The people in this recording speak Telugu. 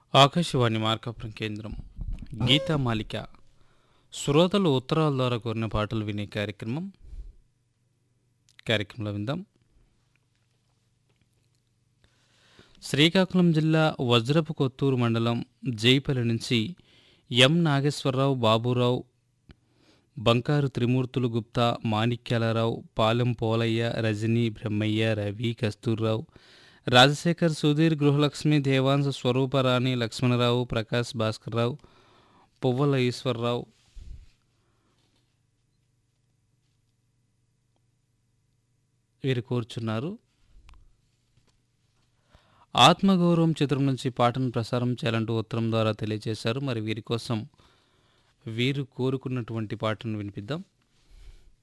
ఆకాశవాణి మార్కాపురం కేంద్రం గీతామాలిక శ్రోతలు ఉత్తరాల ద్వారా కోరిన పాటలు వినే కార్యక్రమం కార్యక్రమంలో విందాం శ్రీకాకుళం జిల్లా వజ్రపు కొత్తూరు మండలం జైపల్లి నుంచి ఎం నాగేశ్వరరావు బాబురావు బంకారు త్రిమూర్తులు గుప్తా మాణిక్యాలరావు పాలెం పోలయ్య రజనీ బ్రహ్మయ్య రవి కస్తూర్రావు రాజశేఖర్ సుధీర్ గృహలక్ష్మి దేవాంశ స్వరూపరాణి లక్ష్మణరావు ప్రకాష్ భాస్కర్రావు పువ్వల ఈశ్వరరావు వీరు కోరుచున్నారు ఆత్మగౌరవం చిత్రం నుంచి పాటను ప్రసారం చేయాలంటూ ఉత్తరం ద్వారా తెలియజేశారు మరి వీరి కోసం వీరు కోరుకున్నటువంటి పాటను వినిపిద్దాం